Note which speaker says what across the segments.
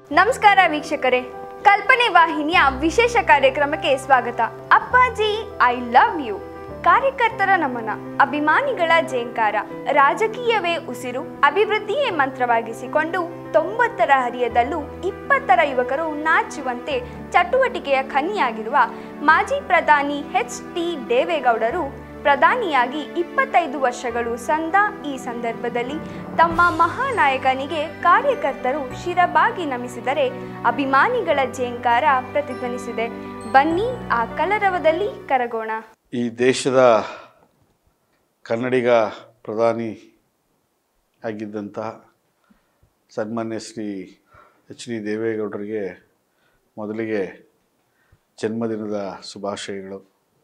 Speaker 1: ನಮಸ್ಕಾರ ವೀಕ್ಷಕರೇ ಕಲ್ಪನೆ ವಾಹಿನಿಯ ವಿಶೇಷ ಕಾರ್ಯಕ್ರಮಕ್ಕೆ ಸ್ವಾಗತ ಅಪ್ಪಾಜಿ ಐ ಲವ್ ಯು ಕಾರ್ಯಕರ್ತರ ನಮನ ಅಭಿಮಾನಿಗಳ ಜೇಂಕಾರ ರಾಜಕೀಯವೇ ಉಸಿರು ಅಭಿವೃದ್ಧಿಯೇ ಮಂತ್ರವಾಗಿಸಿಕೊಂಡು ತೊಂಬತ್ತರ ಹರಿಯದಲ್ಲೂ ಇಪ್ಪತ್ತರ ಯುವಕರು ನಾಚುವಂತೆ ಚಟುವಟಿಕೆಯ ಖನಿಯಾಗಿರುವ ಮಾಜಿ ಪ್ರಧಾನಿ ಎಚ್ ಟಿ ದೇವೇಗೌಡರು ಪ್ರಧಾನಿಯಾಗಿ ಇಪ್ಪತ್ತೈದು ವರ್ಷಗಳು ಸಂದ ಈ ಸಂದರ್ಭದಲ್ಲಿ ತಮ್ಮ ಮಹಾನಾಯಕನಿಗೆ ಕಾರ್ಯಕರ್ತರು ಶಿರಬಾಗಿ ನಮಿಸಿದರೆ ಅಭಿಮಾನಿಗಳ ಜೇಂಕಾರ ಪ್ರತಿಧ್ವನಿಸಿದೆ ಬನ್ನಿ ಆ ಕಲರವದಲ್ಲಿ ಕರಗೋಣ
Speaker 2: ಈ ದೇಶದ ಕನ್ನಡಿಗ ಪ್ರಧಾನಿ ಆಗಿದ್ದಂತಹ ಸನ್ಮಾನ್ಯ ಶ್ರೀ ಎಚ್ ಡಿ ದೇವೇಗೌಡರಿಗೆ ಮೊದಲಿಗೆ ಜನ್ಮದಿನದ ಶುಭಾಶಯಗಳು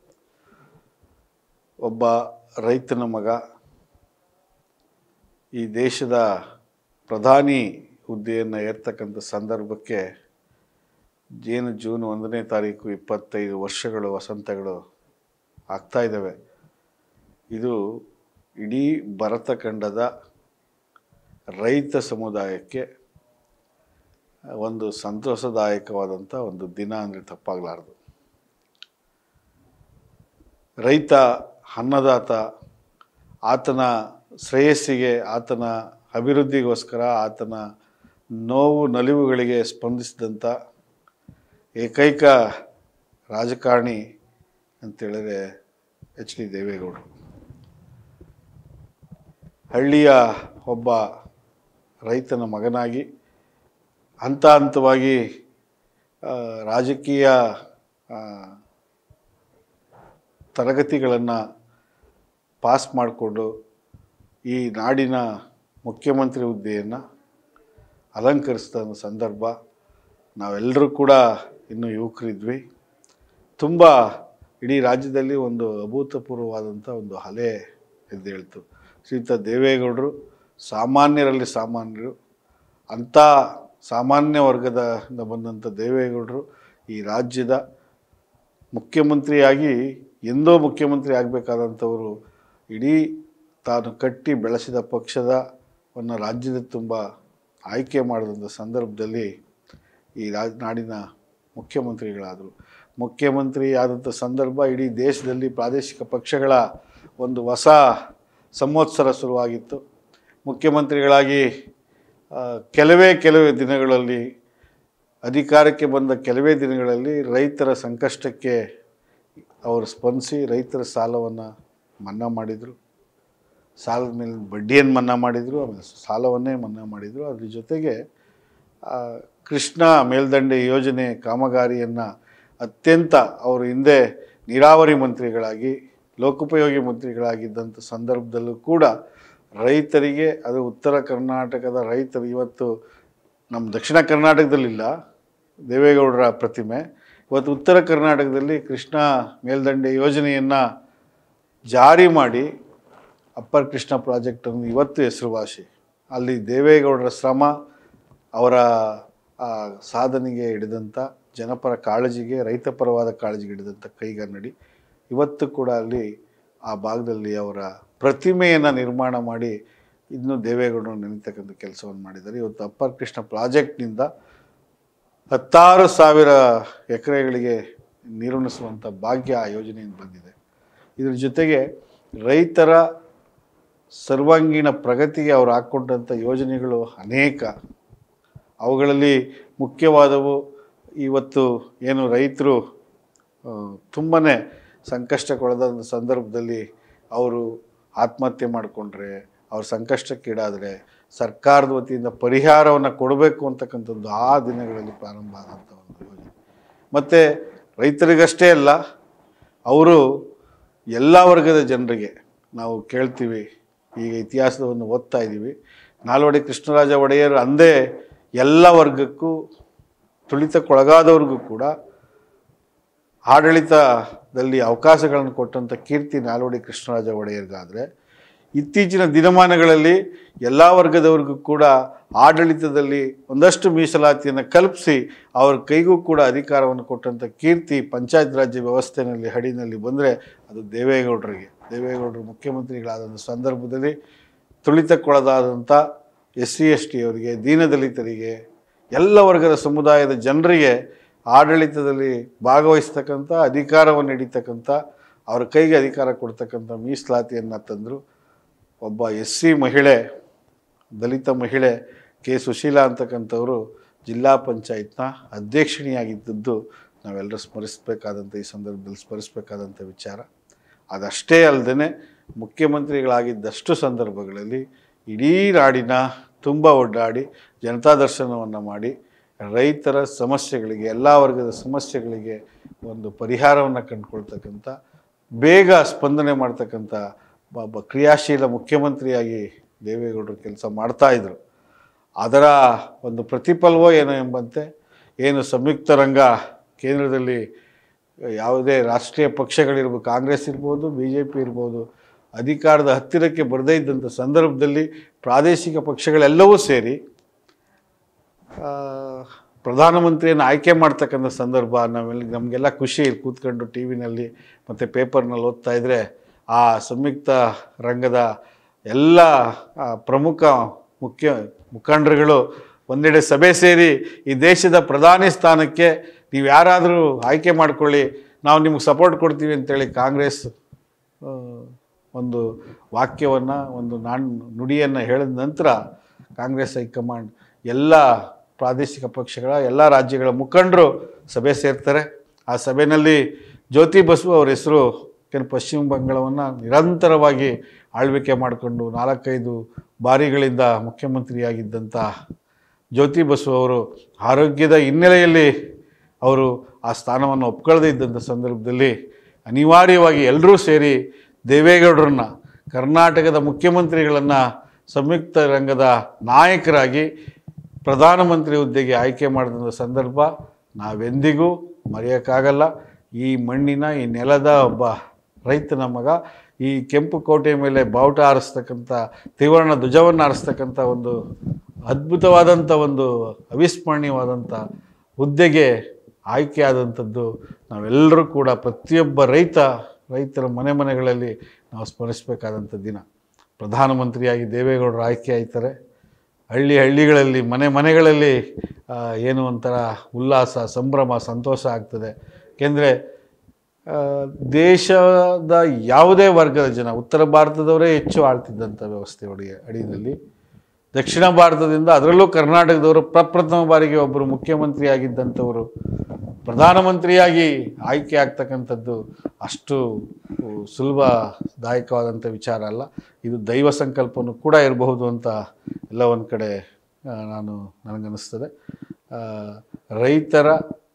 Speaker 2: ಒಬ್ಬ ರೈತನ ಮಗ ಈ ದೇಶದ ಪ್ರಧಾನಿ ಹುದ್ದೆಯನ್ನು ಏರ್ತಕ್ಕಂಥ ಸಂದರ್ಭಕ್ಕೆ ಏನು ಜೂನ್ ಒಂದನೇ ತಾರೀಕು ಇಪ್ಪತ್ತೈದು ವರ್ಷಗಳು ವಸಂತಗಳು ಆಗ್ತಾ ಇದ್ದಾವೆ ಇದು ಇಡೀ ಭರತ ಖಂಡದ ರೈತ ಸಮುದಾಯಕ್ಕೆ ಒಂದು ಸಂತೋಷದಾಯಕವಾದಂಥ ಒಂದು ದಿನ ಅಂದರೆ ತಪ್ಪಾಗಲಾರದು ರೈತ ಅನ್ನದಾತ ಆತನ ಶ್ರೇಯಸ್ಸಿಗೆ ಆತನ ಅಭಿವೃದ್ಧಿಗೋಸ್ಕರ ಆತನ ನೋವು ನಲಿವುಗಳಿಗೆ ಸ್ಪಂದಿಸಿದಂಥ ಏಕೈಕ ರಾಜಕಾರಣಿ ಅಂತೇಳಿದ್ರೆ ಎಚ್ ಡಿ ದೇವೇಗೌಡರು ಹಳ್ಳಿಯ ಒಬ್ಬ ರೈತನ ಮಗನಾಗಿ ಹಂತ ಹಂತವಾಗಿ ಆ, ರಾಜಕೀಯ ಆ, ತರಗತಿಗಳನ್ನು ಪಾಸ್ ಮಾಡಿಕೊಂಡು ಈ ನಾಡಿನ ಮುಖ್ಯಮಂತ್ರಿ ಹುದ್ದೆಯನ್ನು ಅಲಂಕರಿಸಿದ ಸಂದರ್ಭ ನಾವೆಲ್ಲರೂ ಕೂಡ ಇನ್ನೂ ಯುವಕರಿದ್ವಿ ತುಂಬ ಇಡೀ ರಾಜ್ಯದಲ್ಲಿ ಒಂದು ಅಭೂತಪೂರ್ವವಾದಂಥ ಒಂದು ಅಲೆ ಎದ್ದೇಳ್ತು ಶ್ರೀಯುತ ದೇವೇಗೌಡರು ಸಾಮಾನ್ಯರಲ್ಲಿ ಸಾಮಾನ್ಯರು ಅಂಥ ಸಾಮಾನ್ಯ ವರ್ಗದ ಇಂದ ಬಂದಂಥ ದೇವೇಗೌಡರು ಈ ರಾಜ್ಯದ ಮುಖ್ಯಮಂತ್ರಿಯಾಗಿ ಎಂದೋ ಮುಖ್ಯಮಂತ್ರಿ ಆಗಬೇಕಾದಂಥವರು ಇಡೀ ತಾನು ಕಟ್ಟಿ ಬೆಳೆಸಿದ ಪಕ್ಷದವನ್ನು ರಾಜ್ಯದ ತುಂಬ ಆಯ್ಕೆ ಮಾಡಿದಂಥ ಸಂದರ್ಭದಲ್ಲಿ ಈ ರಾಜ ನಾಡಿನ ಮುಖ್ಯಮಂತ್ರಿಗಳಾದರು ಮುಖ್ಯಮಂತ್ರಿ ಆದಂಥ ಸಂದರ್ಭ ಇಡೀ ದೇಶದಲ್ಲಿ ಪ್ರಾದೇಶಿಕ ಪಕ್ಷಗಳ ಒಂದು ಹೊಸ ಸಂವತ್ಸರ ಶುರುವಾಗಿತ್ತು ಮುಖ್ಯಮಂತ್ರಿಗಳಾಗಿ ಆ, ಕೆಲವೇ ಕೆಲವೇ ದಿನಗಳಲ್ಲಿ ಅಧಿಕಾರಕ್ಕೆ ಬಂದ ಕೆಲವೇ ದಿನಗಳಲ್ಲಿ ರೈತರ ಸಂಕಷ್ಟಕ್ಕೆ ಅವರು ಸ್ಪಂದಿಸಿ ರೈತರ ಸಾಲವನ್ನು ಮನ್ನಾ ಮಾಡಿದರು ಸಾಲದ ಮೇಲೆ ಬಡ್ಡಿಯನ್ನು ಮನ್ನಾ ಮಾಡಿದರು ಆಮೇಲೆ ಸಾಲವನ್ನೇ ಮನ್ನಾ ಮಾಡಿದರು ಅದ್ರ ಜೊತೆಗೆ ಆ, ಕೃಷ್ಣ ಮೇಲ್ದಂಡೆ ಯೋಜನೆ ಕಾಮಗಾರಿಯನ್ನು ಅತ್ಯಂತ ಅವರು ಹಿಂದೆ ನೀರಾವರಿ ಮಂತ್ರಿಗಳಾಗಿ ಲೋಕೋಪಯೋಗಿ ಮಂತ್ರಿಗಳಾಗಿದ್ದಂಥ ಸಂದರ್ಭದಲ್ಲೂ ಕೂಡ ರೈತರಿಗೆ ಅದು ಉತ್ತರ ಕರ್ನಾಟಕದ ರೈತರು ಇವತ್ತು ನಮ್ಮ ದಕ್ಷಿಣ ಕರ್ನಾಟಕದಲ್ಲಿಲ್ಲ ದೇವೇಗೌಡರ ಪ್ರತಿಮೆ ಇವತ್ತು ಉತ್ತರ ಕರ್ನಾಟಕದಲ್ಲಿ ಕೃಷ್ಣ ಮೇಲ್ದಂಡೆ ಯೋಜನೆಯನ್ನು ಜಾರಿ ಮಾಡಿ ಅಪ್ಪರ್ ಕೃಷ್ಣ ಪ್ರಾಜೆಕ್ಟನ್ನು ಇವತ್ತು ಹೆಸರುವಾಸಿ ಅಲ್ಲಿ ದೇವೇಗೌಡರ ಶ್ರಮ ಅವರ ಆ, ಸಾಧನೆಗೆ ಹಿಡಿದಂಥ ಜನಪರ ಕಾಳಜಿಗೆ ರೈತಪರವಾದ ಕಾಳಜಿಗೆ ಹಿಡಿದಂಥ ಕೈಗನ್ನಡಿ ಇವತ್ತು ಕೂಡ ಅಲ್ಲಿ ಆ ಭಾಗದಲ್ಲಿ ಅವರ ಪ್ರತಿಮೆಯನ್ನು ನಿರ್ಮಾಣ ಮಾಡಿ ಇನ್ನೂ ದೇವೇಗೌಡರನ್ನು ನೆನೀತಕ್ಕಂಥ ಕೆಲಸವನ್ನು ಮಾಡಿದ್ದಾರೆ ಇವತ್ತು ಅಪ್ಪರ್ ಕೃಷ್ಣ ಪ್ರಾಜೆಕ್ಟ್ನಿಂದ ಹತ್ತಾರು ಸಾವಿರ ಎಕರೆಗಳಿಗೆ ನೀರುಣಿಸುವಂಥ ಭಾಗ್ಯ ಆ ಯೋಜನೆಯಿಂದ ಬಂದಿದೆ ಇದ್ರ ಜೊತೆಗೆ ರೈತರ ಸರ್ವಾಂಗೀಣ ಪ್ರಗತಿಗೆ ಅವರು ಹಾಕ್ಕೊಂಡಂಥ ಯೋಜನೆಗಳು ಅನೇಕ ಅವುಗಳಲ್ಲಿ ಮುಖ್ಯವಾದವು ಇವತ್ತು ಏನು ರೈತರು ತುಂಬಾ ಸಂಕಷ್ಟಕ್ಕೊಳದಂಥ ಸಂದರ್ಭದಲ್ಲಿ ಅವರು ಆತ್ಮಹತ್ಯೆ ಮಾಡಿಕೊಂಡ್ರೆ ಅವ್ರ ಸಂಕಷ್ಟಕ್ಕೀಡಾದರೆ ಸರ್ಕಾರದ ವತಿಯಿಂದ ಪರಿಹಾರವನ್ನು ಕೊಡಬೇಕು ಅಂತಕ್ಕಂಥದ್ದು ಆ ದಿನಗಳಲ್ಲಿ ಪ್ರಾರಂಭ ಆದಂಥ ಒಂದು ಯೋಜನೆ ಮತ್ತು ರೈತರಿಗಷ್ಟೇ ಅಲ್ಲ ಅವರು ಎಲ್ಲ ವರ್ಗದ ಜನರಿಗೆ ನಾವು ಕೇಳ್ತೀವಿ ಈಗ ಇತಿಹಾಸವನ್ನು ಓದ್ತಾ ಇದ್ದೀವಿ ನಾಲ್ವಡಿ ಕೃಷ್ಣರಾಜ ಒಡೆಯರ್ ಅಂದೇ ಎಲ್ಲ ವರ್ಗಕ್ಕೂ ತುಳಿತಕ್ಕೊಳಗಾದವ್ರಿಗೂ ಕೂಡ ಆಡಳಿತದಲ್ಲಿ ಅವಕಾಶಗಳನ್ನು ಕೊಟ್ಟಂಥ ಕೀರ್ತಿ ನಾಲ್ವಡಿ ಕೃಷ್ಣರಾಜ ಒಡೆಯರ್ಗಾದರೆ ಇತ್ತೀಚಿನ ದಿನಮಾನಗಳಲ್ಲಿ ಎಲ್ಲ ವರ್ಗದವ್ರಿಗೂ ಕೂಡ ಆಡಳಿತದಲ್ಲಿ ಒಂದಷ್ಟು ಮೀಸಲಾತಿಯನ್ನು ಕಲ್ಪಿಸಿ ಅವ್ರ ಕೈಗೂ ಕೂಡ ಅಧಿಕಾರವನ್ನು ಕೊಟ್ಟಂಥ ಕೀರ್ತಿ ಪಂಚಾಯತ್ ರಾಜ್ಯ ವ್ಯವಸ್ಥೆಯಲ್ಲಿ ಹಡಿನಲ್ಲಿ ಬಂದರೆ ಅದು ದೇವೇಗೌಡರಿಗೆ ದೇವೇಗೌಡರು ಮುಖ್ಯಮಂತ್ರಿಗಳಾದಂಥ ಸಂದರ್ಭದಲ್ಲಿ ತುಳಿತಕ್ಕೊಳಗಾದಂಥ ಎಸ್ ಸಿ ಎಸ್ ಟಿ ಅವರಿಗೆ ದೀನದಲಿತರಿಗೆ ಎಲ್ಲ ವರ್ಗದ ಸಮುದಾಯದ ಜನರಿಗೆ ಆಡಳಿತದಲ್ಲಿ ಭಾಗವಹಿಸ್ತಕ್ಕಂಥ ಅಧಿಕಾರವನ್ನು ಹಿಡಿತಕ್ಕಂಥ ಅವ್ರ ಕೈಗೆ ಅಧಿಕಾರ ಕೊಡ್ತಕ್ಕಂಥ ಮೀಸಲಾತಿಯನ್ನು ತಂದರು ಒಬ್ಬ ಎಸ್ ಸಿ ಮಹಿಳೆ ದಲಿತ ಮಹಿಳೆ ಕೆ ಸುಶೀಲಾ ಅಂತಕ್ಕಂಥವರು ಜಿಲ್ಲಾ ಪಂಚಾಯತ್ನ ಅಧ್ಯಕ್ಷಿಣಿಯಾಗಿದ್ದದ್ದು ನಾವೆಲ್ಲರೂ ಸ್ಮರಿಸಬೇಕಾದಂಥ ಈ ಸಂದರ್ಭದಲ್ಲಿ ಸ್ಮರಿಸಬೇಕಾದಂಥ ವಿಚಾರ ಅದಷ್ಟೇ ಅಲ್ಲದೆ ಮುಖ್ಯಮಂತ್ರಿಗಳಾಗಿದ್ದಷ್ಟು ಸಂದರ್ಭಗಳಲ್ಲಿ ಇಡೀ ನಾಡಿನ ತುಂಬ ಒಡ್ಡಾಡಿ ಜನತಾ ದರ್ಶನವನ್ನು ಮಾಡಿ ರೈತರ ಸಮಸ್ಯೆಗಳಿಗೆ ಎಲ್ಲ ವರ್ಗದ ಸಮಸ್ಯೆಗಳಿಗೆ ಒಂದು ಪರಿಹಾರವನ್ನು ಕಂಡುಕೊಳ್ತಕ್ಕಂಥ ಬೇಗ ಸ್ಪಂದನೆ ಮಾಡ್ತಕ್ಕಂಥ ಒಬ್ಬ ಕ್ರಿಯಾಶೀಲ ಮುಖ್ಯಮಂತ್ರಿಯಾಗಿ ದೇವೇಗೌಡರು ಕೆಲಸ ಮಾಡ್ತಾಯಿದ್ರು ಅದರ ಒಂದು ಪ್ರತಿಫಲವೋ ಏನೋ ಎಂಬಂತೆ ಏನು ಸಂಯುಕ್ತ ರಂಗ ಕೇಂದ್ರದಲ್ಲಿ ಯಾವುದೇ ರಾಷ್ಟ್ರೀಯ ಪಕ್ಷಗಳಿರ್ಬೋದು ಕಾಂಗ್ರೆಸ್ ಇರ್ಬೋದು ಬಿ ಜೆ ಪಿ ಇರ್ಬೋದು ಅಧಿಕಾರದ ಹತ್ತಿರಕ್ಕೆ ಬರದೇ ಇದ್ದಂಥ ಸಂದರ್ಭದಲ್ಲಿ ಪ್ರಾದೇಶಿಕ ಪಕ್ಷಗಳೆಲ್ಲವೂ ಸೇರಿ ಆ, ಪ್ರಧಾನಮಂತ್ರಿಯನ್ನು ಆಯ್ಕೆ ಮಾಡ್ತಕ್ಕಂಥ ಸಂದರ್ಭ ನಾವೆಲ್ಲ ನಮಗೆಲ್ಲ ಖುಷಿ ಇಲ್ಲಿ ಕೂತ್ಕೊಂಡು ಟಿ ವಿನಲ್ಲಿ ಮತ್ತು ಪೇಪರ್ನಲ್ಲಿ ಓದ್ತಾ ಇದ್ದರೆ ಆ ಸಂಯುಕ್ತ ರಂಗದ ಎಲ್ಲ ಆ, ಪ್ರಮುಖ ಮುಖ್ಯ ಮುಖಂಡರುಗಳು ಒಂದೆಡೆ ಸಭೆ ಸೇರಿ ಈ ದೇಶದ ಪ್ರಧಾನಿ ಸ್ಥಾನಕ್ಕೆ ನೀವು ಯಾರಾದರೂ ಆಯ್ಕೆ ಮಾಡ್ಕೊಳ್ಳಿ ನಾವು ನಿಮ್ಗೆ ಸಪೋರ್ಟ್ ಕೊಡ್ತೀವಿ ಅಂತೇಳಿ ಕಾಂಗ್ರೆಸ್ ಆ, ಒಂದು ವಾಕ್ಯವನ್ನು ಒಂದು ನಾನ್ ನುಡಿಯನ್ನು ಹೇಳಿದ ನಂತರ ಕಾಂಗ್ರೆಸ್ ಹೈಕಮಾಂಡ್ ಎಲ್ಲ ಪ್ರಾದೇಶಿಕ ಪಕ್ಷಗಳ ಎಲ್ಲ ರಾಜ್ಯಗಳ ಮುಖಂಡರು ಸಭೆ ಸೇರ್ತಾರೆ ಆ ಸಭೆಯಲ್ಲಿ ಜ್ಯೋತಿ ಬಸು ಅವ್ರ ಹೆಸರು ಕೆಲ ಪಶ್ಚಿಮ ಬಂಗಾಳವನ್ನು ನಿರಂತರವಾಗಿ ಆಳ್ವಿಕೆ ಮಾಡಿಕೊಂಡು ನಾಲ್ಕೈದು ಬಾರಿಗಳಿಂದ ಮುಖ್ಯಮಂತ್ರಿಯಾಗಿದ್ದಂಥ ಜ್ಯೋತಿ ಬಸು ಅವರು ಆರೋಗ್ಯದ ಹಿನ್ನೆಲೆಯಲ್ಲಿ ಅವರು ಆ ಸ್ಥಾನವನ್ನು ಒಪ್ಕೊಳ್ಳದೇ ಇದ್ದಂಥ ಸಂದರ್ಭದಲ್ಲಿ ಅನಿವಾರ್ಯವಾಗಿ ಎಲ್ಲರೂ ಸೇರಿ ದೇವೇಗೌಡರನ್ನ ಕರ್ನಾಟಕದ ಮುಖ್ಯಮಂತ್ರಿಗಳನ್ನು ಸಂಯುಕ್ತ ರಂಗದ ನಾಯಕರಾಗಿ ಪ್ರಧಾನಮಂತ್ರಿ ಹುದ್ದೆಗೆ ಆಯ್ಕೆ ಮಾಡಿದಂಥ ಸಂದರ್ಭ ನಾವೆಂದಿಗೂ ಮರೆಯೋಕ್ಕಾಗಲ್ಲ ಈ ಮಣ್ಣಿನ ಈ ನೆಲದ ಒಬ್ಬ ರೈತನ ಮಗ ಈ ಕೆಂಪು ಕೋಟೆ ಮೇಲೆ ಬಾವುಟ ಹಾರಿಸ್ತಕ್ಕಂಥ ತ್ರಿವರ್ಣ ಧ್ವಜವನ್ನು ಹಾರಿಸ್ತಕ್ಕಂಥ ಒಂದು ಅದ್ಭುತವಾದಂಥ ಒಂದು ಅವಿಸ್ಮರಣೀಯವಾದಂಥ ಹುದ್ದೆಗೆ ಆಯ್ಕೆಯಾದಂಥದ್ದು ನಾವೆಲ್ಲರೂ ಕೂಡ ಪ್ರತಿಯೊಬ್ಬ ರೈತ ರೈತರ ಮನೆ ಮನೆಗಳಲ್ಲಿ ನಾವು ಸ್ಮರಿಸಬೇಕಾದಂಥ ದಿನ ಪ್ರಧಾನಮಂತ್ರಿಯಾಗಿ ದೇವೇಗೌಡರು ಆಯ್ಕೆ ಆಯ್ತಾರೆ ಹಳ್ಳಿ ಹಳ್ಳಿಗಳಲ್ಲಿ ಮನೆ ಮನೆಗಳಲ್ಲಿ ಆ, ಏನು ಒಂಥರ ಉಲ್ಲಾಸ ಸಂಭ್ರಮ ಸಂತೋಷ ಆಗ್ತದೆ ಏಕೆಂದರೆ ದೇಶದ ಯಾವುದೇ ವರ್ಗದ ಜನ ಉತ್ತರ ಭಾರತದವರೇ ಹೆಚ್ಚು ಆಳ್ತಿದ್ದಂಥ ವ್ಯವಸ್ಥೆ ಒಳಗೆ ಅಡಿಯಲ್ಲಿ ದಕ್ಷಿಣ ಭಾರತದಿಂದ ಅದರಲ್ಲೂ ಕರ್ನಾಟಕದವರು ಪ್ರಪ್ರಥಮ ಬಾರಿಗೆ ಒಬ್ಬರು ಮುಖ್ಯಮಂತ್ರಿ ಆಗಿದ್ದಂಥವರು ಪ್ರಧಾನಮಂತ್ರಿಯಾಗಿ ಆಯ್ಕೆ ಆಗ್ತಕ್ಕಂಥದ್ದು ಅಷ್ಟು ಸುಲಭದಾಯಕವಾದಂಥ ವಿಚಾರ ಅಲ್ಲ ಇದು ದೈವ ಸಂಕಲ್ಪನೂ ಕೂಡ ಇರಬಹುದು ಅಂತ ಎಲ್ಲ ಒಂದು ಕಡೆ ಆ, ನಾನು ನನಗನ್ನಿಸ್ತದೆ ಆ, ರೈತರ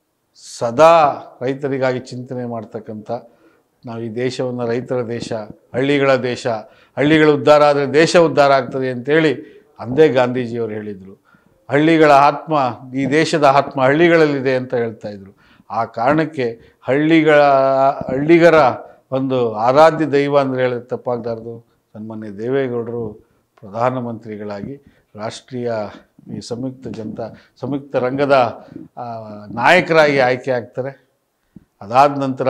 Speaker 2: ಸದಾ ರೈತರಿಗಾಗಿ ಚಿಂತನೆ ಮಾಡ್ತಕ್ಕಂಥ ನಾವು ಈ ದೇಶವನ್ನು ರೈತರ ದೇಶ ಹಳ್ಳಿಗಳ ದೇಶ ಹಳ್ಳಿಗಳ ಉದ್ಧಾರ ಆದರೆ ದೇಶ ಉದ್ಧಾರ ಆಗ್ತದೆ ಅಂತೇಳಿ ಅಂದೇ ಗಾಂಧೀಜಿಯವರು ಹೇಳಿದರು ಹಳ್ಳಿಗಳ ಆತ್ಮ ಈ ದೇಶದ ಆತ್ಮ ಹಳ್ಳಿಗಳಲ್ಲಿದೆ ಅಂತ ಹೇಳ್ತಾ ಇದ್ರು ಆ ಕಾರಣಕ್ಕೆ ಹಳ್ಳಿಗಳ ಹಳ್ಳಿಗರ ಒಂದು ಆರಾಧ್ಯ ದೈವ ಅಂದರೆ ಹೇಳಿದ್ರೆ ತಪ್ಪಾಗಲಾರ್ದು ಸನ್ಮಾನ್ಯ ದೇವೇಗೌಡರು ಪ್ರಧಾನಮಂತ್ರಿಗಳಾಗಿ ರಾಷ್ಟ್ರೀಯ ಈ ಸಂಯುಕ್ತ ಜನತಾ ಸಂಯುಕ್ತ ರಂಗದ ಆ, ನಾಯಕರಾಗಿ ಆಯ್ಕೆ ಆಗ್ತಾರೆ ಅದಾದ ನಂತರ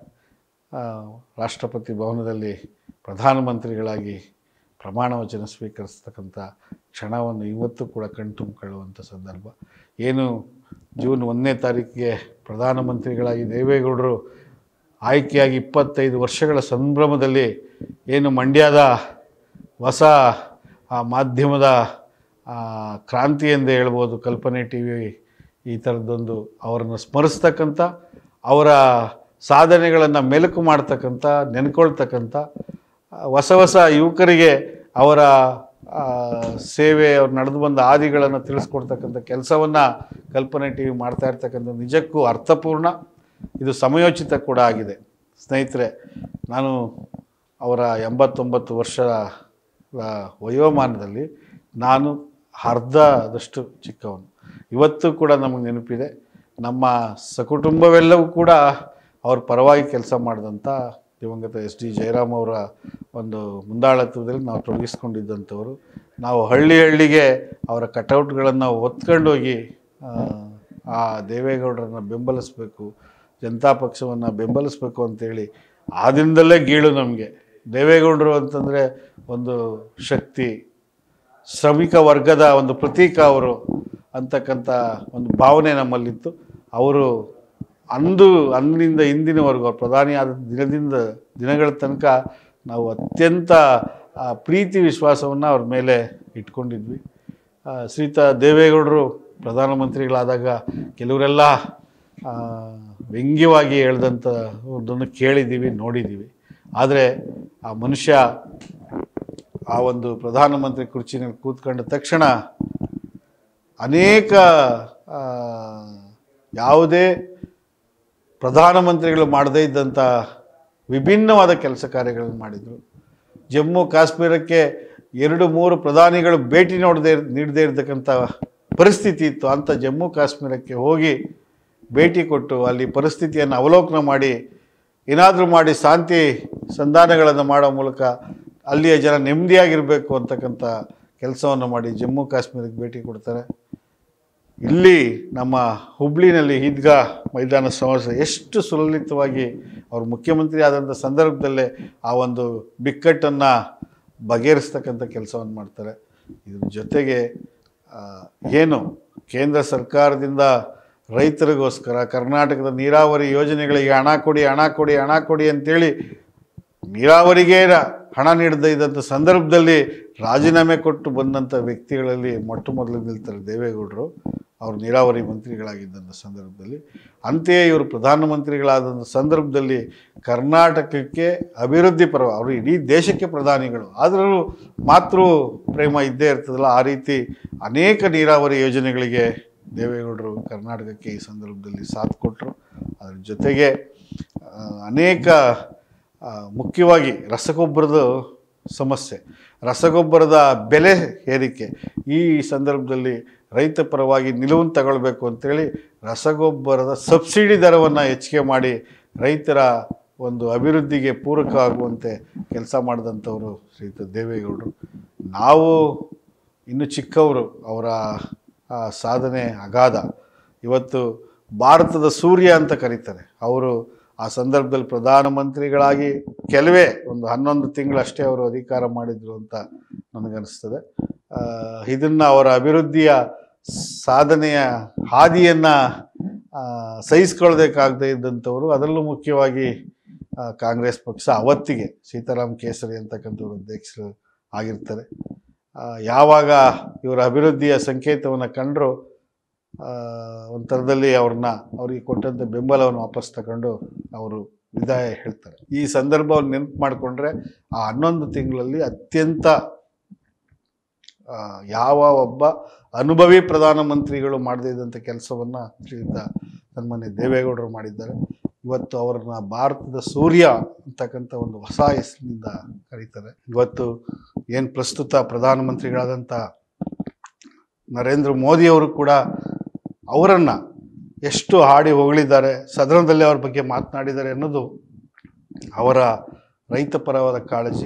Speaker 2: ಆ, ರಾಷ್ಟ್ರಪತಿ ಭವನದಲ್ಲಿ ಪ್ರಧಾನಮಂತ್ರಿಗಳಾಗಿ ಪ್ರಮಾಣ ವಚನ ಸ್ವೀಕರಿಸ್ತಕ್ಕಂಥ ಕ್ಷಣವನ್ನು ಇವತ್ತು ಕೂಡ ಕಣ್ತುಂಬಿಕೊಳ್ಳುವಂಥ ಸಂದರ್ಭ ಏನು ಜೂನ್ ಒಂದನೇ ತಾರೀಕಿಗೆ ಪ್ರಧಾನಮಂತ್ರಿಗಳಾಗಿ ದೇವೇಗೌಡರು ಆಯ್ಕೆಯಾಗಿ ಇಪ್ಪತ್ತೈದು ವರ್ಷಗಳ ಸಂಭ್ರಮದಲ್ಲಿ ಏನು ಮಂಡ್ಯದ ಹೊಸ ಆ ಮಾಧ್ಯಮದ ಆ, ಕ್ರಾಂತಿ ಎಂದೇ ಹೇಳ್ಬೋದು ಕಲ್ಪನೆ ಟಿ ವಿ ಈ ಥರದ್ದೊಂದು ಅವರನ್ನು ಸ್ಮರಿಸ್ತಕ್ಕಂಥ ಅವರ ಸಾಧನೆಗಳನ್ನು ಮೆಲುಕು ಮಾಡ್ತಕ್ಕಂಥ ನೆನ್ಕೊಳ್ತಕ್ಕಂಥ ಆ, ಹೊಸ ಹೊಸ ಯುವಕರಿಗೆ ಅವರ ಆ, ಸೇವೆ ಅವ್ರು ನಡೆದು ಬಂದ ಹಾದಿಗಳನ್ನು ತಿಳಿಸ್ಕೊಡ್ತಕ್ಕಂಥ ಕೆಲಸವನ್ನು ಕಲ್ಪನೆ ಟಿ ವಿ ಮಾಡ್ತಾ ಇರ್ತಕ್ಕಂಥ ನಿಜಕ್ಕೂ ಅರ್ಥಪೂರ್ಣ ಇದು ಸಮಯೋಚಿತ ಕೂಡ ಆಗಿದೆ ಸ್ನೇಹಿತರೆ ನಾನು ಅವರ ಎಂಬತ್ತೊಂಬತ್ತು ವರ್ಷದ ಆ, ವಯೋಮಾನದಲ್ಲಿ ನಾನು ಅರ್ಧದಷ್ಟು ಚಿಕ್ಕವನು ಇವತ್ತು ಕೂಡ ನಮಗೆ ನೆನಪಿದೆ ನಮ್ಮ ಸಕುಟುಂಬವೆಲ್ಲವೂ ಕೂಡ ಅವ್ರ ಪರವಾಗಿ ಕೆಲಸ ಮಾಡಿದಂಥ ದಿವಂಗತ ಎಸ್ ಡಿ ಜಯರಾಮ್ ಅವರ ಒಂದು ಮುಂದಾಳತ್ವದಲ್ಲಿ ನಾವು ತೊಡಗಿಸ್ಕೊಂಡಿದ್ದಂಥವರು ನಾವು ಹಳ್ಳಿ ಹಳ್ಳಿಗೆ ಅವರ ಕಟೌಟ್ಗಳನ್ನು ಹೊತ್ಕೊಂಡೋಗಿ ಆ, ಆ ದೇವೇಗೌಡರನ್ನ ಬೆಂಬಲಿಸಬೇಕು ಜನತಾ ಪಕ್ಷವನ್ನು ಬೆಂಬಲಿಸಬೇಕು ಅಂತೇಳಿ ಆ ದಿನದಲ್ಲೇ ಗೀಳು ನಮಗೆ ದೇವೇಗೌಡರು ಅಂತಂದರೆ ಒಂದು ಶಕ್ತಿ ಶ್ರಮಿಕ ವರ್ಗದ ಒಂದು ಪ್ರತೀಕ ಅವರು ಅಂತಕ್ಕಂಥ ಒಂದು ಭಾವನೆ ನಮ್ಮಲ್ಲಿತ್ತು ಅವರು ಅಂದು ಅಂದಿನಿಂದ ಇಂದಿನವರೆಗೂ ಅವ್ರು ಪ್ರಧಾನಿ ಆದ ದಿನದಿಂದ ದಿನಗಳ ತನಕ ನಾವು ಅತ್ಯಂತ ಆ, ಪ್ರೀತಿ ವಿಶ್ವಾಸವನ್ನು ಅವ್ರ ಮೇಲೆ ಇಟ್ಕೊಂಡಿದ್ವಿ ಆ, ಶ್ರೀಯುತ ದೇವೇಗೌಡರು ಪ್ರಧಾನಮಂತ್ರಿಗಳಾದಾಗ ಕೆಲವರೆಲ್ಲ ಆ, ವ್ಯಂಗ್ಯವಾಗಿ ಹೇಳ್ದಂಥದ್ದನ್ನು ಕೇಳಿದ್ದೀವಿ ನೋಡಿದ್ದೀವಿ ಆದರೆ ಆ ಮನುಷ್ಯ ಆ ಒಂದು ಪ್ರಧಾನಮಂತ್ರಿ ಕುರ್ಚಿನಲ್ಲಿ ಕೂತ್ಕೊಂಡ ತಕ್ಷಣ ಅನೇಕ ಆ, ಯಾವುದೇ ಪ್ರಧಾನಮಂತ್ರಿಗಳು ಮಾಡದೇ ಇದ್ದಂಥ ವಿಭಿನ್ನವಾದ ಕೆಲಸ ಕಾರ್ಯಗಳನ್ನು ಮಾಡಿದರು ಜಮ್ಮು ಕಾಶ್ಮೀರಕ್ಕೆ ಎರಡು ಮೂರು ಪ್ರಧಾನಿಗಳು ಭೇಟಿ ನೋಡದೆ ನೀಡದೇ ಇರತಕ್ಕಂಥ ಪರಿಸ್ಥಿತಿ ಇತ್ತು ಅಂಥ ಜಮ್ಮು ಕಾಶ್ಮೀರಕ್ಕೆ ಹೋಗಿ ಭೇಟಿ ಕೊಟ್ಟು ಅಲ್ಲಿ ಪರಿಸ್ಥಿತಿಯನ್ನು ಅವಲೋಕನ ಮಾಡಿ ಏನಾದರೂ ಮಾಡಿ ಶಾಂತಿ ಸಂಧಾನಗಳನ್ನು ಮಾಡೋ ಮೂಲಕ ಅಲ್ಲಿಯ ಜನ ನೆಮ್ಮದಿಯಾಗಿರಬೇಕು ಅಂತಕ್ಕಂಥ ಕೆಲಸವನ್ನು ಮಾಡಿ ಜಮ್ಮು ಕಾಶ್ಮೀರಕ್ಕೆ ಭೇಟಿ ಕೊಡ್ತಾರೆ ಇಲ್ಲಿ ನಮ್ಮ ಹುಬ್ಳಿನಲ್ಲಿ ಈದ್ಗಾ ಮೈದಾನ ಸಮಸ್ಯೆ ಎಷ್ಟು ಸುಲಲಿತವಾಗಿ ಅವರು ಮುಖ್ಯಮಂತ್ರಿ ಆದಂಥ ಸಂದರ್ಭದಲ್ಲೇ ಆ ಒಂದು ಬಿಕ್ಕಟ್ಟನ್ನು ಬಗೆಹರಿಸ್ತಕ್ಕಂಥ ಕೆಲಸವನ್ನು ಮಾಡ್ತಾರೆ ಇದ್ರ ಜೊತೆಗೆ ಆ, ಏನು ಕೇಂದ್ರ ಸರ್ಕಾರದಿಂದ ರೈತರಿಗೋಸ್ಕರ ಕರ್ನಾಟಕದ ನೀರಾವರಿ ಯೋಜನೆಗಳಿಗೆ ಹಣ ಕೊಡಿ ಹಣ ಕೊಡಿ ಹಣ ಕೊಡಿ ಅಂತೇಳಿ ನೀರಾವರಿಗೆ ರ- ಹಣ ನೀಡದೇ ಇದ್ದಂಥ ಸಂದರ್ಭದಲ್ಲಿ ರಾಜೀನಾಮೆ ಕೊಟ್ಟು ಬಂದಂಥ ವ್ಯಕ್ತಿಗಳಲ್ಲಿ ಮೊಟ್ಟ ಮೊದಲು ನಿಲ್ತಾರೆ ದೇವೇಗೌಡರು ಅವರು ನೀರಾವರಿ ಮಂತ್ರಿಗಳಾಗಿದ್ದಂಥ ಸಂದರ್ಭದಲ್ಲಿ ಅಂತೆಯೇ ಇವರು ಪ್ರಧಾನಮಂತ್ರಿಗಳಾದಂಥ ಸಂದರ್ಭದಲ್ಲಿ ಕರ್ನಾಟಕಕ್ಕೆ ಅಭಿವೃದ್ಧಿ ಪರ ಅವರು ಇಡೀ ದೇಶಕ್ಕೆ ಪ್ರಧಾನಿಗಳು ಆದರೂ ಮಾತೃ ಪ್ರೇಮ ಇದ್ದೇ ಇರ್ತದಲ್ಲ ಆ ರೀತಿ ಅನೇಕ ನೀರಾವರಿ ಯೋಜನೆಗಳಿಗೆ ದೇವೇಗೌಡರು ಕರ್ನಾಟಕಕ್ಕೆ ಈ ಸಂದರ್ಭದಲ್ಲಿ ಸಾಥ್ ಕೊಟ್ಟರು ಅದರ ಜೊತೆಗೆ ಆ, ಅನೇಕ ಆ, ಮುಖ್ಯವಾಗಿ ರಸಗೊಬ್ಬರದ ಸಮಸ್ಯೆ ರಸಗೊಬ್ಬರದ ಬೆಲೆ ಏರಿಕೆ ಈ ಸಂದರ್ಭದಲ್ಲಿ ರೈತ ಪರವಾಗಿ ನಿಲುವನ್ನು ತಗೊಳ್ಬೇಕು ಅಂತೇಳಿ ರಸಗೊಬ್ಬರದ ಸಬ್ಸಿಡಿ ದರವನ್ನು ಹೆಚ್ಚಿಗೆ ಮಾಡಿ ರೈತರ ಒಂದು ಅಭಿವೃದ್ಧಿಗೆ ಪೂರಕ ಆಗುವಂತೆ ಕೆಲಸ ಮಾಡಿದಂಥವರು ಶ್ರೀಯುತ ದೇವೇಗೌಡರು ನಾವು ಇನ್ನು ಚಿಕ್ಕವರು ಅವರ ಆ ಸಾಧನೆ ಅಗಾಧ ಇವತ್ತು ಭಾರತದ ಸೂರ್ಯ ಅಂತ ಕರೀತಾರೆ ಅವರು ಆ ಸಂದರ್ಭದಲ್ಲಿ ಪ್ರಧಾನಮಂತ್ರಿಗಳಾಗಿ ಕೆಲವೇ ಒಂದು ಹನ್ನೊಂದು ತಿಂಗಳಷ್ಟೇ ಅವರು ಅಧಿಕಾರ ಮಾಡಿದ್ರು ಅಂತ ನನಗನ್ನಿಸ್ತದೆ ಆ, ಇದನ್ನ ಅವರ ಅಭಿವೃದ್ಧಿಯ ಸಾಧನೆಯ ಹಾದಿಯನ್ನು ಸಹಿಸ್ಕೊಳ್ಬೇಕಾಗದೇ ಇದ್ದಂಥವರು ಅದರಲ್ಲೂ ಮುಖ್ಯವಾಗಿ ಆ, ಕಾಂಗ್ರೆಸ್ ಪಕ್ಷ ಅವತ್ತಿಗೆ ಸೀತಾರಾಮ್ ಕೇಸರಿ ಅಂತಕ್ಕಂಥವ್ರು ಅಧ್ಯಕ್ಷರು ಆಗಿರ್ತಾರೆ ಆ, ಯಾವಾಗ ಇವರ ಅಭಿವೃದ್ಧಿಯ ಸಂಕೇತವನ್ನು ಕಂಡರು ಒಂದು ಥರದಲ್ಲಿ ಅವ್ರನ್ನ ಅವ್ರಿಗೆ ಕೊಟ್ಟಂಥ ಬೆಂಬಲವನ್ನು ವಾಪಸ್ ತಗೊಂಡು ಅವರು ವಿದಾಯ ಹೇಳ್ತಾರೆ ಈ ಸಂದರ್ಭವನ್ನು ನೆನಪು ಮಾಡಿಕೊಂಡ್ರೆ ಆ ಹನ್ನೊಂದು ತಿಂಗಳಲ್ಲಿ ಅತ್ಯಂತ ಆ, ಯಾವ ಒಬ್ಬ ಅನುಭವಿ ಪ್ರಧಾನಮಂತ್ರಿಗಳು ಮಾಡದೇ ಇದ್ದಂಥ ಕೆಲಸವನ್ನು ಶ್ರೀಯುತ ಸನ್ಮಾನ್ಯ ದೇವೇಗೌಡರು ಮಾಡಿದ್ದಾರೆ ಇವತ್ತು ಅವರನ್ನ ಭಾರತದ ಸೂರ್ಯ ಅಂತಕ್ಕಂಥ ಒಂದು ಹೊಸ ಹೆಸರಿನಿಂದ ಕರೀತಾರೆ ಇವತ್ತು ಏನು ಪ್ರಸ್ತುತ ಪ್ರಧಾನಮಂತ್ರಿಗಳಾದಂಥ ನರೇಂದ್ರ ಮೋದಿಯವರು ಕೂಡ ಅವರನ್ನು ಎಷ್ಟು ಹಾಡಿ ಹೊಗಳಿದ್ದಾರೆ ಸದನದಲ್ಲಿ ಅವ್ರ ಬಗ್ಗೆ ಮಾತನಾಡಿದ್ದಾರೆ ಅನ್ನೋದು ಅವರ ರೈತ ಪರವಾದ ಕಾಳಜಿ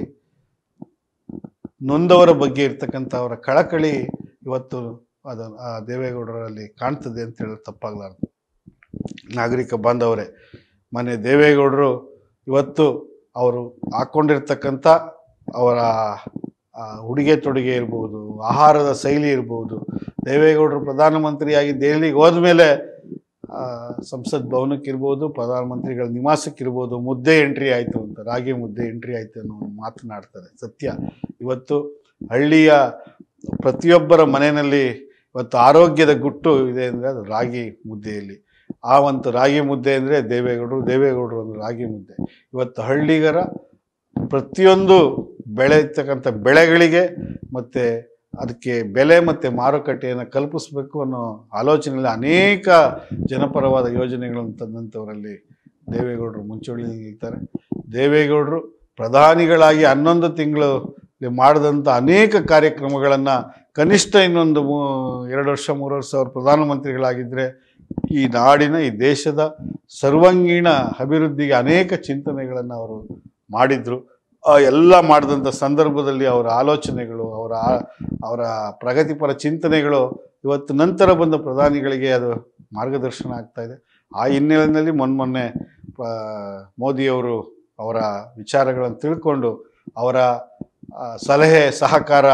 Speaker 2: ನೊಂದವರ ಬಗ್ಗೆ ಇರ್ತಕ್ಕಂಥ ಅವರ ಕಳಕಳಿ ಇವತ್ತು ಅದು ಆ ದೇವೇಗೌಡರಲ್ಲಿ ಕಾಣ್ತದೆ ಅಂತ ಹೇಳೋದು ತಪ್ಪಾಗಲಾರ್ದು ನಾಗರಿಕ ಬಾಂಧವರೇ ಮನೆ ದೇವೇಗೌಡರು ಇವತ್ತು ಅವರು ಹಾಕ್ಕೊಂಡಿರ್ತಕ್ಕಂಥ ಅವರ ಆ, ಉಡುಗೆ ತೊಡುಗೆ ಇರ್ಬೋದು ಆಹಾರದ ಶೈಲಿ ಇರ್ಬೋದು ದೇವೇಗೌಡರು ಪ್ರಧಾನಮಂತ್ರಿಯಾಗಿ ದೆಹಲಿಗೆ ಹೋದ್ಮೇಲೆ ಆ, ಸಂಸತ್ ಭವನಕ್ಕಿರ್ಬೋದು ಪ್ರಧಾನಮಂತ್ರಿಗಳ ನಿವಾಸಕ್ಕಿರ್ಬೋದು ಮುದ್ದೆ ಎಂಟ್ರಿ ಆಯಿತು ಅಂತ ರಾಗಿ ಮುದ್ದೆ ಎಂಟ್ರಿ ಆಯಿತು ಅನ್ನೋ ಒಂದು ಮಾತನಾಡ್ತಾರೆ ಸತ್ಯ ಇವತ್ತು ಹಳ್ಳಿಯ ಪ್ರತಿಯೊಬ್ಬರ ಮನೆಯಲ್ಲಿ ಇವತ್ತು ಆರೋಗ್ಯದ ಗುಟ್ಟು ಇದೆ ಅಂದರೆ ಅದು ರಾಗಿ ಮುದ್ದೆಯಲ್ಲಿ ಆ ಒಂದು ರಾಗಿ ಮುದ್ದೆ ಅಂದರೆ ದೇವೇಗೌಡರು ದೇವೇಗೌಡರು ಒಂದು ರಾಗಿ ಮುದ್ದೆ ಇವತ್ತು ಹಳ್ಳಿಗರ ಪ್ರತಿಯೊಂದು ಬೆಳೆಯತಕ್ಕಂಥ ಬೆಳೆಗಳಿಗೆ ಮತ್ತು ಅದಕ್ಕೆ ಬೆಲೆ ಮತ್ತು ಮಾರುಕಟ್ಟೆಯನ್ನು ಕಲ್ಪಿಸಬೇಕು ಅನ್ನೋ ಆಲೋಚನೆಯಲ್ಲಿ ಅನೇಕ ಜನಪರವಾದ ಯೋಜನೆಗಳನ್ನು ತಂದಂಥವರಲ್ಲಿ ದೇವೇಗೌಡರು ಮುಂಚೂಣಿ ನಿಲ್ತಾರೆ ದೇವೇಗೌಡರು ಪ್ರಧಾನಿಗಳಾಗಿ ಹನ್ನೊಂದು ತಿಂಗಳು ಮಾಡಿದಂಥ ಅನೇಕ ಕಾರ್ಯಕ್ರಮಗಳನ್ನು ಕನಿಷ್ಠ ಇನ್ನೊಂದು ಮೂ ಎರಡು ವರ್ಷ ಮೂರು ವರ್ಷ ಅವರು ಪ್ರಧಾನಮಂತ್ರಿಗಳಾಗಿದ್ದರೆ ಈ ನಾಡಿನ ಈ ದೇಶದ ಸರ್ವಾಂಗೀಣ ಅಭಿವೃದ್ಧಿಗೆ ಅನೇಕ ಚಿಂತನೆಗಳನ್ನು ಅವರು ಮಾಡಿದರು ಆ ಎಲ್ಲ ಮಾಡಿದಂಥ ಸಂದರ್ಭದಲ್ಲಿ ಅವರ ಆಲೋಚನೆಗಳು ಅವರ ಆ- ಅವರ ಪ್ರಗತಿಪರ ಚಿಂತನೆಗಳು ಇವತ್ತು ನಂತರ ಬಂದ ಪ್ರಧಾನಿಗಳಿಗೆ ಅದು ಮಾರ್ಗದರ್ಶನ ಆಗ್ತಾ ಇದೆ ಆ ಹಿನ್ನೆಲೆಯಲ್ಲಿ ಮೊನ್ನೆ ಮೋದಿಯವರು ಅವರ ವಿಚಾರಗಳನ್ನು ತಿಳ್ಕೊಂಡು ಅವರ ಆ, ಸಲಹೆ ಸಹಕಾರ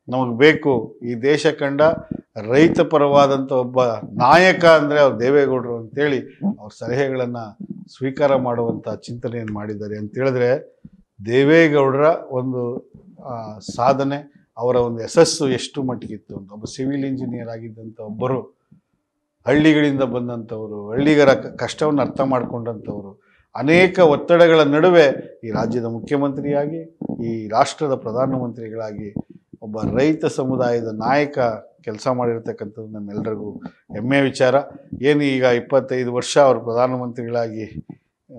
Speaker 2: ನಮಗೆ ಬೇಕು ಈ ದೇಶ ಕಂಡ ರೈತ ಪರವಾದಂಥ ಒಬ್ಬ ನಾಯಕ ಅಂದರೆ ಅವ್ರು ದೇವೇಗೌಡರು ಅಂತೇಳಿ ಅವ್ರ ಸಲಹೆಗಳನ್ನು ಸ್ವೀಕಾರ ಮಾಡುವಂಥ ಚಿಂತನೆಯನ್ನು ಮಾಡಿದ್ದಾರೆ ಅಂತ ಹೇಳಿದ್ರೆ ದೇವೇಗೌಡರ ಒಂದು ಆ, ಸಾಧನೆ ಅವರ ಒಂದು ಯಶಸ್ಸು ಎಷ್ಟು ಮಟ್ಟಿಗಿತ್ತು ಅಂತ ಒಬ್ಬ ಸಿವಿಲ್ ಇಂಜಿನಿಯರ್ ಆಗಿದ್ದಂಥ ಒಬ್ಬರು ಹಳ್ಳಿಗಳಿಂದ ಬಂದಂಥವರು ಹಳ್ಳಿಗರ ಕ- ಕಷ್ಟವನ್ನು ಅರ್ಥ ಮಾಡಿಕೊಂಡಂಥವರು ಅನೇಕ ಒತ್ತಡಗಳ ನಡುವೆ ಈ ರಾಜ್ಯದ ಮುಖ್ಯಮಂತ್ರಿಯಾಗಿ ಈ ರಾಷ್ಟ್ರದ ಪ್ರಧಾನಮಂತ್ರಿಗಳಾಗಿ ಒಬ್ಬ ರೈತ ಸಮುದಾಯದ ನಾಯಕ ಕೆಲಸ ಮಾಡಿರ್ತಕ್ಕಂಥದ್ದು ನಮ್ಮೆಲ್ಲರಿಗೂ ಹೆಮ್ಮೆ ವಿಚಾರ ಏನು ಈಗ ಇಪ್ಪತ್ತೈದು ವರ್ಷ ಅವರು ಪ್ರಧಾನಮಂತ್ರಿಗಳಾಗಿ ಆ,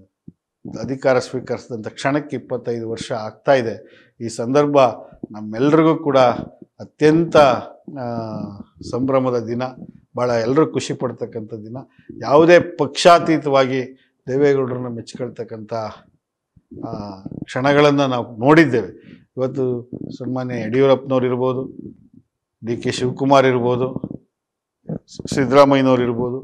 Speaker 2: ಅಧಿಕಾರ ಸ್ವೀಕರಿಸಿದಂಥ ಕ್ಷಣಕ್ಕೆ ಇಪ್ಪತ್ತೈದು ವರ್ಷ ಆಗ್ತಾ ಇದೆ ಈ ಸಂದರ್ಭ ನಮ್ಮೆಲ್ಲರಿಗೂ ಕೂಡ ಅತ್ಯಂತ ಆ, ಸಂಭ್ರಮದ ದಿನ ಭಾಳ ಎಲ್ಲರೂ ಖುಷಿ ಪಡ್ತಕ್ಕಂಥ ದಿನ ಯಾವುದೇ ಪಕ್ಷಾತೀತವಾಗಿ ದೇವೇಗೌಡರನ್ನ ಮೆಚ್ಕೊಳ್ತಕ್ಕಂಥ ಆ, ಕ್ಷಣಗಳನ್ನು ನಾವು ನೋಡಿದ್ದೇವೆ ಇವತ್ತು ಸನ್ಮಾನ್ಯ ಯಡಿಯೂರಪ್ಪನವ್ರು ಇರ್ಬೋದು ಡಿ ಕೆ ಶಿವಕುಮಾರ್ ಇರ್ಬೋದು ಸಿದ್ದರಾಮಯ್ಯನವ್ರು ಇರ್ಬೋದು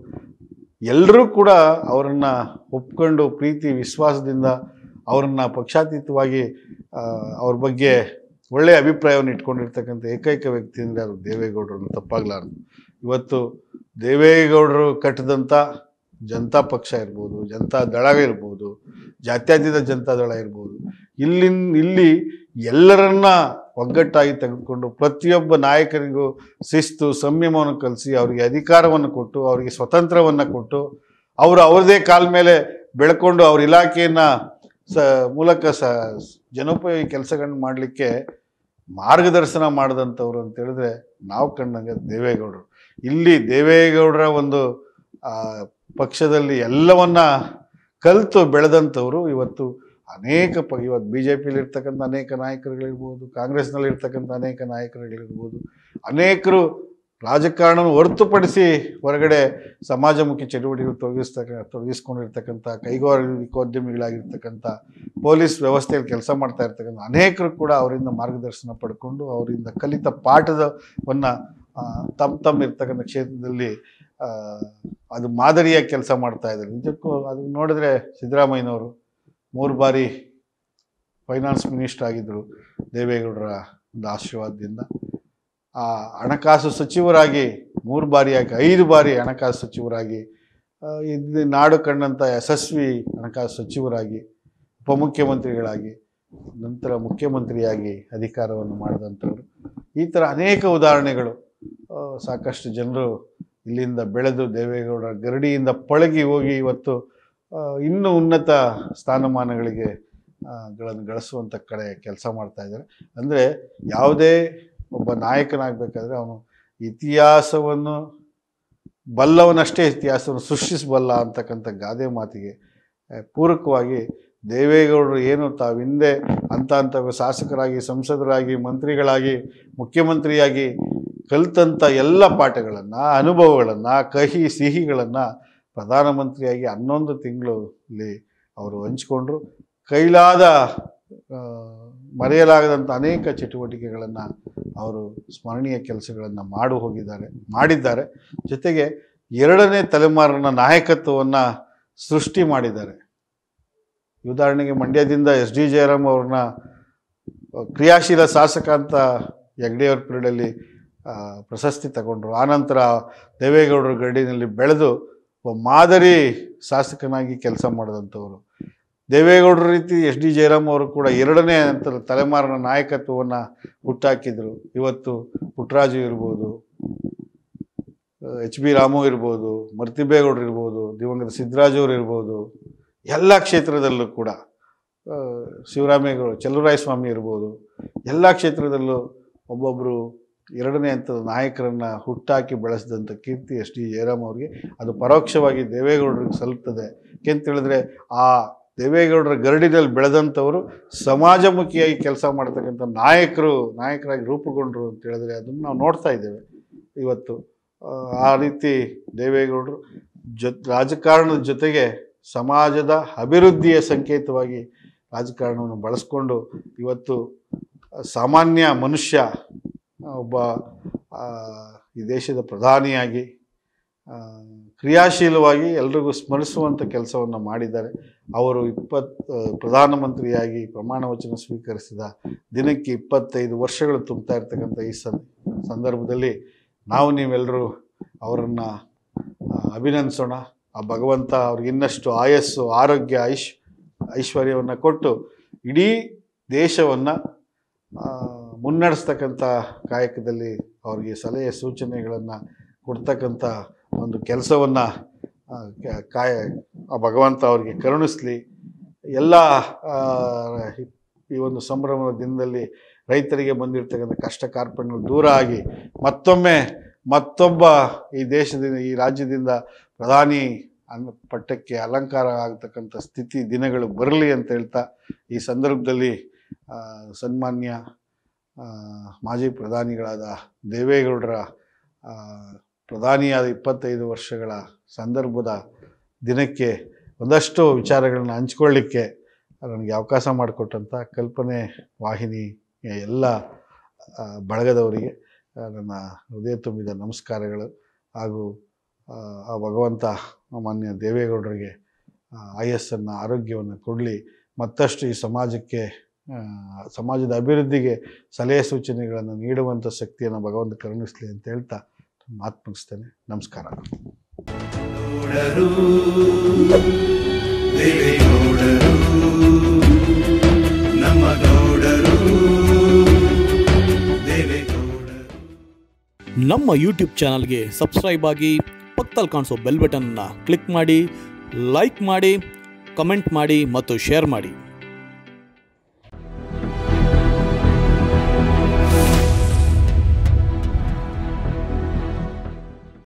Speaker 2: ಎಲ್ಲರೂ ಕೂಡ ಅವರನ್ನು ಒಪ್ಕೊಂಡು ಪ್ರೀತಿ ವಿಶ್ವಾಸದಿಂದ ಅವರನ್ನು ಪಕ್ಷಾತೀತವಾಗಿ ಆ, ಅವ್ರ ಬಗ್ಗೆ ಒಳ್ಳೆಯ ಅಭಿಪ್ರಾಯವನ್ನು ಇಟ್ಕೊಂಡಿರ್ತಕ್ಕಂಥ ಏಕೈಕ ವ್ಯಕ್ತಿ ಅಂದರೆ ಅದು ದೇವೇಗೌಡರು ತಪ್ಪಾಗಲಾರದು ಇವತ್ತು ದೇವೇಗೌಡರು ಕಟ್ಟಿದಂಥ ಜನತಾ ಪಕ್ಷ ಇರ್ಬೋದು ಜನತಾ ದಳ ಇರ್ಬೋದು ಜಾತ್ಯತೀತ ಜನತಾ ದಳ ಇರ್ಬೋದು ಇಲ್ಲಿನ್ ಇಲ್ಲಿ ಎಲ್ಲರನ್ನ ಒಗ್ಗಟ್ಟಾಗಿ ತೆಗೆದುಕೊಂಡು ಪ್ರತಿಯೊಬ್ಬ ನಾಯಕರಿಗೂ ಶಿಸ್ತು ಸಂಯಮವನ್ನು ಕಲಿಸಿ ಅವರಿಗೆ ಅಧಿಕಾರವನ್ನು ಕೊಟ್ಟು ಅವರಿಗೆ ಸ್ವತಂತ್ರವನ್ನು ಕೊಟ್ಟು ಅವರು ಅವ್ರದೇ ಕಾಲ ಮೇಲೆ ಬೆಳ್ಕೊಂಡು ಅವ್ರ ಇಲಾಖೆಯನ್ನು ಸ ಮೂಲಕ ಸ ಜನೋಪಯೋಗಿ ಕೆಲಸಗಳನ್ನ ಮಾಡಲಿಕ್ಕೆ ಮಾರ್ಗದರ್ಶನ ಮಾಡಿದಂಥವ್ರು ಅಂತ ಹೇಳಿದ್ರೆ ನಾವು ಕಂಡಂಗೆ ದೇವೇಗೌಡರು ಇಲ್ಲಿ ದೇವೇಗೌಡರ ಒಂದು ಆ, ಪಕ್ಷದಲ್ಲಿ ಎಲ್ಲವನ್ನ ಕಲಿತು ಬೆಳೆದಂಥವ್ರು ಇವತ್ತು ಅನೇಕ ಪ ಇವತ್ತು ಬಿ ಜೆ ಪಿಲಿ ಇರ್ತಕ್ಕಂಥ ಅನೇಕ ನಾಯಕರುಗಳಿರ್ಬೋದು ಕಾಂಗ್ರೆಸ್ನಲ್ಲಿ ಇರ್ತಕ್ಕಂಥ ಅನೇಕ ನಾಯಕರುಗಳಿರ್ಬೋದು ಅನೇಕರು ರಾಜಕಾರಣವನ್ನು ಹೊರತುಪಡಿಸಿ ಹೊರಗಡೆ ಸಮಾಜಮುಖಿ ಚಟುವಟಿಕೆಗಳು ತೊಡಗಿಸ್ತಕ್ಕ ತೊಡಗಿಸ್ಕೊಂಡಿರ್ತಕ್ಕಂಥ ಕೈಗಾರಿಕೋದ್ಯಮಿಗಳಾಗಿರ್ತಕ್ಕಂಥ ಪೊಲೀಸ್ ವ್ಯವಸ್ಥೆಯಲ್ಲಿ ಕೆಲಸ ಮಾಡ್ತಾ ಇರ್ತಕ್ಕಂಥ ಅನೇಕರು ಕೂಡ ಅವರಿಂದ ಮಾರ್ಗದರ್ಶನ ಪಡ್ಕೊಂಡು ಅವರಿಂದ ಕಲಿತ ಪಾಠದವನ್ನು ತಮ್ಮ ತಮ್ಮ ಇರ್ತಕ್ಕಂಥ ಕ್ಷೇತ್ರದಲ್ಲಿ ಆ, ಅದು ಮಾದರಿಯಾಗಿ ಕೆಲಸ ಮಾಡ್ತಾ ಇದ್ದಾರೆ ನಿಜಕ್ಕೂ ಅದು ನೋಡಿದ್ರೆ ಸಿದ್ದರಾಮಯ್ಯನವರು ಮೂರು ಬಾರಿ ಫೈನಾನ್ಸ್ ಮಿನಿಸ್ಟರ್ ಆಗಿದ್ದರು ದೇವೇಗೌಡರ ಒಂದು ಆಶೀರ್ವಾದದಿಂದ ಆ ಹಣಕಾಸು ಸಚಿವರಾಗಿ ಮೂರು ಬಾರಿಯಾಗಿ ಐದು ಬಾರಿ ಹಣಕಾಸು ಸಚಿವರಾಗಿ ಆ, ಇದು ನಾಡು ಕಂಡಂಥ ಯಶಸ್ವಿ ಹಣಕಾಸು ಸಚಿವರಾಗಿ ಉಪಮುಖ್ಯಮಂತ್ರಿಗಳಾಗಿ ನಂತರ ಮುಖ್ಯಮಂತ್ರಿಯಾಗಿ ಅಧಿಕಾರವನ್ನು ಮಾಡಿದಂಥವ್ರು ಈ ಥರ ಅನೇಕ ಉದಾಹರಣೆಗಳು ಆ, ಸಾಕಷ್ಟು ಜನರು ಇಲ್ಲಿಂದ ಬೆಳೆದು ದೇವೇಗೌಡರ ಗರಡಿಯಿಂದ ಪಳಗಿ ಹೋಗಿ ಇವತ್ತು ಆ, ಇನ್ನೂ ಉನ್ನತ ಸ್ಥಾನಮಾನಗಳಿಗೆ ಆ, ಗಳನ್ನು ಗಳಿಸುವಂಥ ಕಡೆ ಕೆಲಸ ಮಾಡ್ತಾ ಇದ್ದಾರೆ ಅಂದರೆ ಯಾವುದೇ ಒಬ್ಬ ನಾಯಕನಾಗಬೇಕಾದ್ರೆ ಅವನು ಇತಿಹಾಸವನ್ನು ಬಲ್ಲವನಷ್ಟೇ ಇತಿಹಾಸವನ್ನು ಸೃಷ್ಟಿಸಬಲ್ಲ ಅಂತಕ್ಕಂಥ ಗಾದೆ ಮಾತಿಗೆ ಆ, ಪೂರಕವಾಗಿ ದೇವೇಗೌಡರು ಏನು ತಾವು ಹಿಂದೆ ಅಂತ ಅಂತ ಶಾಸಕರಾಗಿ ಸಂಸದರಾಗಿ ಮಂತ್ರಿಗಳಾಗಿ ಮುಖ್ಯಮಂತ್ರಿಯಾಗಿ ಕಲಿತಂಥ ಎಲ್ಲ ಪಾಠಗಳನ್ನು ಅನುಭವಗಳನ್ನು ಕಹಿ ಸಿಹಿಗಳನ್ನು ಪ್ರಧಾನಮಂತ್ರಿಯಾಗಿ ಹನ್ನೊಂದು ತಿಂಗಳು ಇಲ್ಲಿ ಅವರು ಹಂಚಿಕೊಂಡ್ರು ಕೈಲಾದ ಆ, ಮರೆಯಲಾಗದಂಥ ಅನೇಕ ಚಟುವಟಿಕೆಗಳನ್ನು ಅವರು ಸ್ಮರಣೀಯ ಕೆಲಸಗಳನ್ನು ಮಾಡು ಹೋಗಿದ್ದಾರೆ ಮಾಡಿದ್ದಾರೆ ಜೊತೆಗೆ ಎರಡನೇ ತಲೆಮಾರಿನ ನಾಯಕತ್ವವನ್ನು ಸೃಷ್ಟಿ ಮಾಡಿದ್ದಾರೆ ಉದಾಹರಣೆಗೆ ಮಂಡ್ಯದಿಂದ ಎಸ್ ಡಿ ಜಯರಾಮ್ ಅವ್ರನ್ನ ಕ್ರಿಯಾಶೀಲ ಶಾಸಕ ಅಂತ ಹೆಗ್ಡೆಯವ್ರ ಪೀರಿಯಡಲ್ಲಿ ಆ, ಪ್ರಶಸ್ತಿ ತಗೊಂಡ್ರು ಆನಂತರ ದೇವೇಗೌಡರ ಗಡಿನಲ್ಲಿ ಬೆಳೆದು ಒಬ್ಬ ಮಾದರಿ ಶಾಸಕನಾಗಿ ಕೆಲಸ ಮಾಡಿದಂಥವ್ರು ದೇವೇಗೌಡರ ರೀತಿ ಎಸ್ ಡಿ ಜಯರಾಮ್ ಅವರು ಕೂಡ ಎರಡನೇ ಅಂತ ತಲೆಮಾರಿನ ನಾಯಕತ್ವವನ್ನು ಹುಟ್ಟಾಕಿದ್ರು ಇವತ್ತು ಪುಟ್ಟರಾಜು ಇರ್ಬೋದು ಎಚ್ ಬಿ ರಾಮು ಇರ್ಬೋದು ಮರ್ತಿಬೇಗೌಡರು ಇರ್ಬೋದು ದಿವಂಗತ ಸಿದ್ದರಾಜು ಅವರು ಇರ್ಬೋದು ಎಲ್ಲ ಕ್ಷೇತ್ರದಲ್ಲೂ ಕೂಡ ಆ, ಶಿವರಾಮೇಗೌಡ ಚಲುವರಾಯ ಸ್ವಾಮಿ ಇರ್ಬೋದು ಎಲ್ಲ ಕ್ಷೇತ್ರದಲ್ಲೂ ಒಬ್ಬೊಬ್ಬರು ಎರಡನೇ ಹಂತದ ನಾಯಕರನ್ನು ಹುಟ್ಟಾಕಿ ಬೆಳೆಸಿದಂಥ ಕೀರ್ತಿ ಎಸ್ ಡಿ ಜಯರಾಮ್ ಅವ್ರಿಗೆ ಅದು ಪರೋಕ್ಷವಾಗಿ ದೇವೇಗೌಡರಿಗೆ ಸಲ್ಲುತ್ತದೆ ಯಾಕೆಂತ ಹೇಳಿದ್ರೆ ಆ ದೇವೇಗೌಡರ ಗರಡಿನಲ್ಲಿ ಬೆಳೆದಂಥವರು ಸಮಾಜಮುಖಿಯಾಗಿ ಕೆಲಸ ಮಾಡ್ತಕ್ಕಂಥ ನಾಯಕರು ನಾಯಕರಾಗಿ ರೂಪುಗೊಂಡ್ರು ಅಂತ ಹೇಳಿದ್ರೆ ಅದನ್ನು ನಾವು ನೋಡ್ತಾ ಇದ್ದೇವೆ ಇವತ್ತು ಆ, ಆ ರೀತಿ ದೇವೇಗೌಡರು ಜೊ ರಾಜಕಾರಣದ ಜೊತೆಗೆ ಸಮಾಜದ ಅಭಿವೃದ್ಧಿಯ ಸಂಕೇತವಾಗಿ ರಾಜಕಾರಣವನ್ನು ಬಳಸ್ಕೊಂಡು ಇವತ್ತು ಸಾಮಾನ್ಯ ಮನುಷ್ಯ ಒಬ್ಬ ಆ, ಈ ದೇಶದ ಪ್ರಧಾನಿಯಾಗಿ ಆ, ಕ್ರಿಯಾಶೀಲವಾಗಿ ಎಲ್ರಿಗೂ ಸ್ಮರಿಸುವಂಥ ಕೆಲಸವನ್ನು ಮಾಡಿದ್ದಾರೆ ಅವರು ಇಪ್ಪತ್ತು ಪ್ರಧಾನಮಂತ್ರಿಯಾಗಿ ಪ್ರಮಾಣ ವಚನ ಸ್ವೀಕರಿಸಿದ ದಿನಕ್ಕೆ ಇಪ್ಪತ್ತೈದು ವರ್ಷಗಳು ತುಂಬ್ತಾ ಇರ್ತಕ್ಕಂಥ ಈ ಸಂ- ಸಂದರ್ಭದಲ್ಲಿ ನಾವು ನೀವೆಲ್ಲರೂ ಅವರನ್ನು ಅಭಿನಂದಿಸೋಣ ಆ ಭಗವಂತ ಅವ್ರಿಗೆ ಇನ್ನಷ್ಟು ಆಯಸ್ಸು ಆರೋಗ್ಯ ಐಶ್ ಐಶ್ವರ್ಯವನ್ನು ಕೊಟ್ಟು ಇಡೀ ದೇಶವನ್ನು ಮುನ್ನಡೆಸ್ತಕ್ಕಂಥ ಕಾಯಕದಲ್ಲಿ ಅವರಿಗೆ ಸಲಹೆ ಸೂಚನೆಗಳನ್ನು ಕೊಡ್ತಕ್ಕಂಥ ಒಂದು ಕೆಲಸವನ್ನು ಕಾಯ ಆ ಭಗವಂತ ಅವರಿಗೆ ಕರುಣಿಸಲಿ ಎಲ್ಲ ಆ, ಈ ಒಂದು ಸಂಭ್ರಮದ ದಿನದಲ್ಲಿ ರೈತರಿಗೆ ಬಂದಿರತಕ್ಕಂಥ ಕಷ್ಟ ಕಾರ್ಪಣ್ಯಗಳು ದೂರ ಆಗಿ ಮತ್ತೊಮ್ಮೆ ಮತ್ತೊಬ್ಬ ಈ ದೇಶದಿಂದ ಈ ರಾಜ್ಯದಿಂದ ಪ್ರಧಾನಿ ಅನ್ನ ಪಟ್ಟಕ್ಕೆ ಅಲಂಕಾರ ಆಗ್ತಕ್ಕಂಥ ಸ್ಥಿತಿ ದಿನಗಳು ಬರಲಿ ಅಂತ ಹೇಳ್ತಾ ಈ ಸಂದರ್ಭದಲ್ಲಿ ಆ, ಸನ್ಮಾನ್ಯ ಆ, ಮಾಜಿ ಪ್ರಧಾನಿಗಳಾದ ದೇವೇಗೌಡರ ಆ, ಪ್ರಧಾನಿಯಾದ ಇಪ್ಪತ್ತೈದು ವರ್ಷಗಳ ಸಂದರ್ಭದ ದಿನಕ್ಕೆ ಒಂದಷ್ಟು ವಿಚಾರಗಳನ್ನ ಹಂಚ್ಕೊಳ್ಳಿಕ್ಕೆ ನನಗೆ ಅವಕಾಶ ಮಾಡಿಕೊಟ್ಟಂಥ ಕಲ್ಪನೆ ವಾಹಿನಿ ಎಲ್ಲ ಆ, ಬಳಗದವರಿಗೆ ಆ, ನನ್ನ ಹೃದಯ ತುಂಬಿದ ನಮಸ್ಕಾರಗಳು ಹಾಗೂ ಆ, ಆ ಭಗವಂತ ಮಾನ್ಯ ದೇವೇಗೌಡರಿಗೆ ಆ, ಆಯಸ್ಸನ್ನು ಆರೋಗ್ಯವನ್ನು ಕೊಡಲಿ ಮತ್ತಷ್ಟು ಈ ಸಮಾಜಕ್ಕೆ ಆ, ಸಮಾಜದ ಅಭಿವೃದ್ಧಿಗೆ ಸಲಹೆ ಸೂಚನೆಗಳನ್ನು ನೀಡುವಂಥ ಶಕ್ತಿಯನ್ನು ಭಗವಂತ ಕರುಣಿಸಲಿ ಅಂತ ಹೇಳ್ತಾ ಮಾತು ಮುಗಿಸ್ತೇನೆ ನಮಸ್ಕಾರ
Speaker 3: ಗೌಡರು ದೇವೇಗೌಡರು ನಮ್ಮ ಗೌಡರು ದೇವೇಗೌಡರು
Speaker 4: ನಮ್ಮ ಯೂಟ್ಯೂಬ್ ಚಾನಲ್ಗೆ ಸಬ್ಸ್ಕ್ರೈಬ್ ಆಗಿ ಪಕ್ಕದಲ್ಲಿ ಕಾಣಿಸೋ ಬೆಲ್ ಬಟನ್ನ ಕ್ಲಿಕ್ ಮಾಡಿ ಲೈಕ್ ಮಾಡಿ ಕಮೆಂಟ್ ಮಾಡಿ ಮತ್ತು ಶೇರ್ ಮಾಡಿ